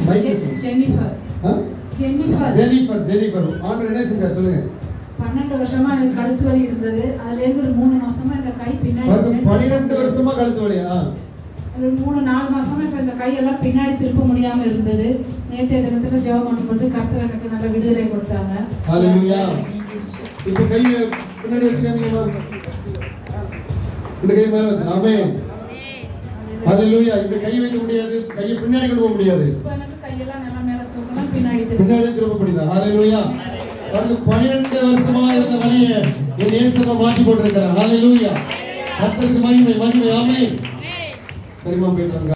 Mic ஜெ- சொல்லுங்க. Jennifer ஆ? ஜென்னிஃபர் ஜெனிஃபர் ஜெனிஃபர் ஆண்டவர் என்ன செஞ்சார் சொல்லுங்க பன்னெண்டு வருஷமா எனக்கு கழுத்து வலி இருந்தது அதுல இருந்து ஒரு மூணு மாசமா இந்த கை பின்னாடி பாருங்க பனிரெண்டு வருஷமா கழுத்து வலியா ஒரு மூணு நாலு மாசமா இப்ப இந்த கையெல்லாம் பின்னாடி திருப்ப முடியாம இருந்தது நேற்றைய தினத்துல ஜெபம் பண்ணும்போது கர்த்தர் எனக்கு நல்ல விடுதலை கொடுத்தாங்க ஹalleluya இப்போ கையை பின்னாடி வச்சுக்காமீங்கம்மா இந்த கை மேல வைங்க. ஆமென் ஹalleluya இப்படி கை வைக்க முடியாது கையை பின்னாடி கொண்டு போக முடியாது இப்ப எனக்கு கையெல்லாம் நல்லா மேல தூக்கலாம் பின்னாடி திருப்ப பின்னாடி திரும்ப முடியுதா ஹalleluya அது 12 வருஷமா இருந்த வலியை என் இயேசுவை மாற்றி போட்டிருக்கிறார் ஹalleluya கர்த்தருக்கு மகிமை மகிமை ஆமென் சரிம்மா போயிட்டு வாங்க